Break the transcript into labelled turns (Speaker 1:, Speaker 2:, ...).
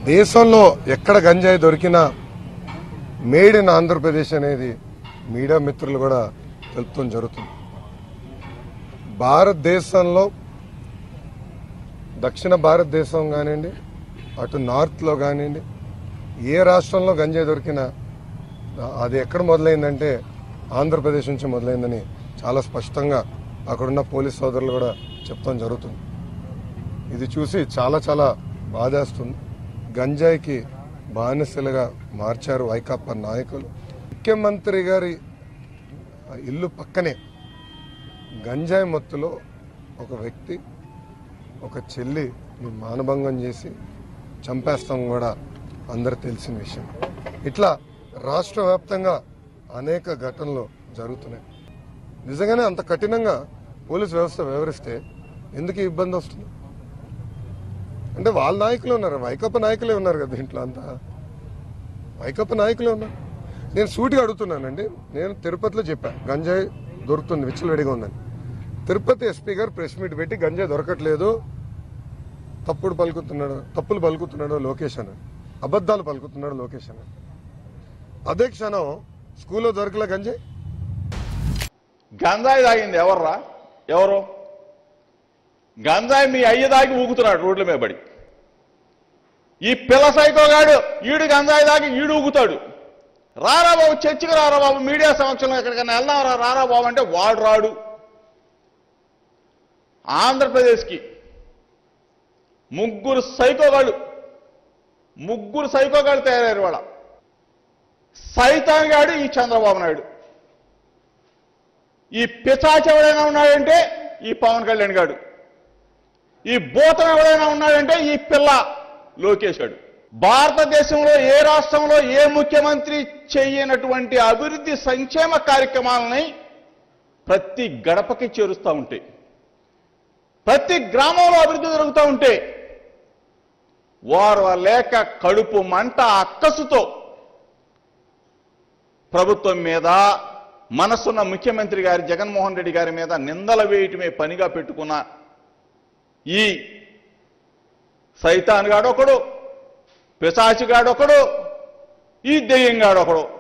Speaker 1: దేశంలో ఎక్కడ గంజాయి దొరికినా మేడ్ ఇన్ ఆంధ్రప్రదేశ్ అనేది మీడియా మిత్రులు కూడా తెలుపుతాం జరుగుతుంది భారతదేశంలో దక్షిణ భారతదేశం కానివ్వండి అటు నార్త్లో కానివ్వండి ఏ రాష్ట్రంలో గంజాయి దొరికినా అది ఎక్కడ మొదలైందంటే ఆంధ్రప్రదేశ్ నుంచి మొదలైందని చాలా స్పష్టంగా అక్కడున్న పోలీస్ సోదరులు కూడా చెప్తాం జరుగుతుంది ఇది చూసి చాలా చాలా బాధేస్తుంది గంజాయికి బానిసలుగా మార్చారు వైకాపా నాయకులు ముఖ్యమంత్రి గారి ఇల్లు పక్కనే గంజాయి మత్తులో ఒక వ్యక్తి ఒక చెల్లి మానభంగం చేసి చంపేస్తాం కూడా అందరు తెలిసిన విషయం ఇట్లా రాష్ట్ర వ్యాప్తంగా అనేక ఘటనలు జరుగుతున్నాయి నిజంగానే అంత కఠినంగా పోలీస్ వ్యవస్థ వ్యవహరిస్తే ఎందుకు ఈ ఇబ్బంది వస్తుంది అంటే వాళ్ళ నాయకులు ఉన్నారు వైకప్ప నాయకులే ఉన్నారు కదా దీంట్లో అంతా వైకప్ప నాయకులే ఉన్నారు నేను సూటిగా అడుగుతున్నానండి నేను తిరుపతిలో చెప్పా గంజాయి దొరుకుతుంది విచ్చలవిడిగా ఉందని తిరుపతి ఎస్పీ గారు ప్రెస్ మీట్ పెట్టి గంజాయి దొరకట్లేదు తప్పుడు పలుకుతున్నాడు తప్పులు పలుకుతున్నాడు లోకేష్ అని అబద్ధాలు పలుకుతున్నాడు లోకేష్ అని అదే క్షణం స్కూల్లో దొరకలే గంజాయి
Speaker 2: గంజాయి తాగింది ఎవర్రా ఎవరు గంజాయి మీ అయ్య దాగి ఊగుతున్నాడు రోడ్ల మీద పడి ఈ పిల్ల సైకోగాడు ఈడు గంజాయి దాగి ఈడు ఊగుతాడు రారా బాబు చర్చికి రారా బాబు మీడియా సమక్షంలో ఎక్కడికైనా వెళ్దాం రా రారా బాబు అంటే వాడు రాడు ఆంధ్రప్రదేశ్కి ముగ్గురు సైకోగాళ్ళు ముగ్గురు సైకోగాళ్ళు తయారయ్యారు వాళ్ళ సైతాన్ గాడు ఈ చంద్రబాబు నాయుడు ఈ పిశాచ్ ఎవడైనా ఉన్నాడంటే ఈ పవన్ కళ్యాణ్ గాడు ఈ భూతం ఎవడైనా ఉన్నాడంటే ఈ పిల్ల లోకేష్ గాడు భారతదేశంలో ఏ రాష్ట్రంలో ఏ ముఖ్యమంత్రి చేయనటువంటి అభివృద్ధి సంక్షేమ కార్యక్రమాలని ప్రతి గడపకి చేరుస్తూ ఉంటాయి ప్రతి గ్రామంలో అభివృద్ధి జరుగుతూ ఉంటే వారు లేక కడుపు మంట అక్కసుతో ప్రభుత్వం మీద మనసున్న ముఖ్యమంత్రి గారి జగన్మోహన్ రెడ్డి గారి మీద నిందల వేయటమే పనిగా పెట్టుకున్న ఈ సైతాన్ గాడొకడు పిశాచిగాడొకడు ఈ దెయ్యంగాడొకడు